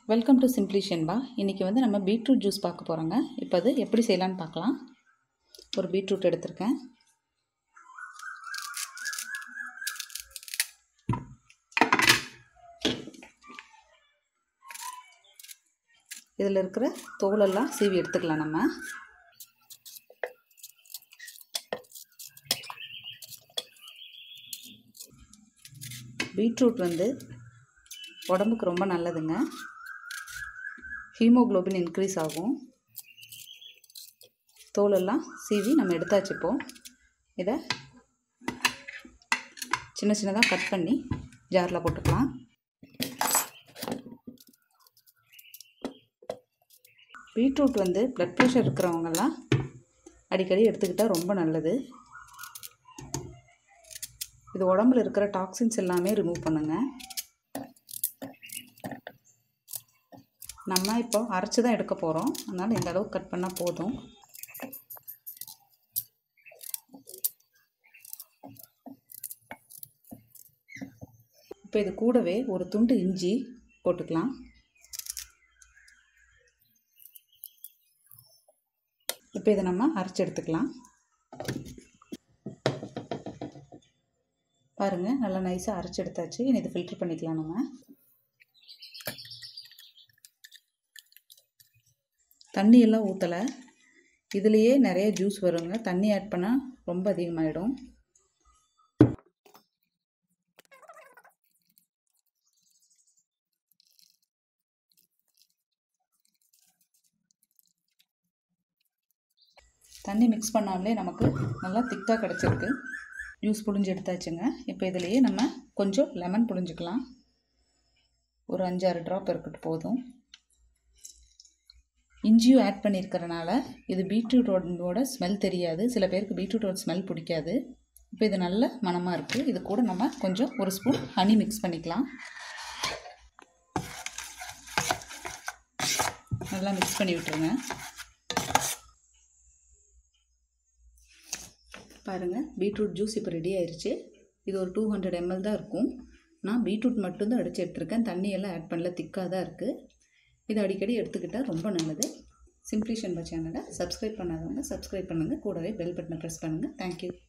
welcome to simply ஷென்பா இன்றைக்கி வந்து நம்ம பீட்ரூட் ஜூஸ் பார்க்க போகிறோங்க இப்போ அது எப்படி செய்யலான்னு பார்க்கலாம் ஒரு பீட்ரூட் எடுத்திருக்கேன் இதில் இருக்கிற தோலெல்லாம் சீவி எடுத்துக்கலாம் நம்ம பீட்ரூட் வந்து உடம்புக்கு ரொம்ப நல்லதுங்க ஹீமோக்ளோபின் இன்க்ரீஸ் ஆகும் தோலெல்லாம் சீவி நம்ம எடுத்தாச்சு இப்போ இதை சின்ன சின்னதாக கட் பண்ணி ஜாரில் போட்டுக்கலாம் பீட்ரூட் வந்து ப்ளட் ப்ரெஷர் இருக்கிறவங்கெல்லாம் அடிக்கடி எடுத்துக்கிட்டால் ரொம்ப நல்லது இது உடம்புல இருக்கிற டாக்ஸின்ஸ் எல்லாமே ரிமூவ் பண்ணுங்க நம்ம இப்போ அரைச்சி தான் எடுக்க போகிறோம் அதனால் இந்த அளவுக்கு கட் பண்ணால் போதும் இப்போ இது கூடவே ஒரு துண்டு இஞ்சி போட்டுக்கலாம் இப்போ இதை நம்ம அரைச்சி எடுத்துக்கலாம் பாருங்கள் நல்லா நைஸாக அரைச்சி எடுத்தாச்சு இனி இதை ஃபில்ட்ரு பண்ணிக்கலாம் நம்ம தண்ணி எல்லாம் ஊற்றலை இதுலேயே நிறைய ஜூஸ் வருங்க தண்ணி ஆட் பண்ணால் ரொம்ப அதிகமாகிடும் தண்ணி மிக்ஸ் பண்ணாமலே நமக்கு நல்லா திக்காக கிடச்சிருக்கு ஜூஸ் புழிஞ்சு எடுத்தாச்சுங்க இப்போ இதுலேயே நம்ம கொஞ்சம் லெமன் புழிஞ்சிக்கலாம் ஒரு அஞ்சாறு ட்ராப் இருக்கட்டும் போதும் இஞ்சியும் ஆட் பண்ணியிருக்கிறனால இது பீட்ரூட்டோட ஸ்மெல் தெரியாது சில பேருக்கு பீட்ரூட்டோட ஸ்மெல் பிடிக்காது இப்போ இது நல்ல மணமாக இருக்குது இது கூட நம்ம கொஞ்சம் ஒரு ஸ்பூன் ஹனி மிக்ஸ் பண்ணிக்கலாம் நல்லா மிக்ஸ் பண்ணி விட்டுருங்க பாருங்கள் பீட்ரூட் ஜூஸ் இப்போ ரெடி ஆயிடுச்சு இது ஒரு டூ ஹண்ட்ரட் எம்எல் தான் இருக்கும் நான் பீட்ரூட் மட்டும்தான் அடித்து எடுத்திருக்கேன் தண்ணியெல்லாம் ஆட் பண்ணல திக்காக தான் இருக்குது இது அடிக்கடி எடுத்துக்கிட்டால் ரொம்ப நல்லது சிம்ப்ளி ஷன்பா சேனலை சப்ஸ்கிரைப் பண்ணாதவங்க சப்ஸ்கிரைப் பண்ணுங்கள் கூடவே பெல் பட்டனை ப்ரெஸ் பண்ணுங்கள் தேங்க்யூ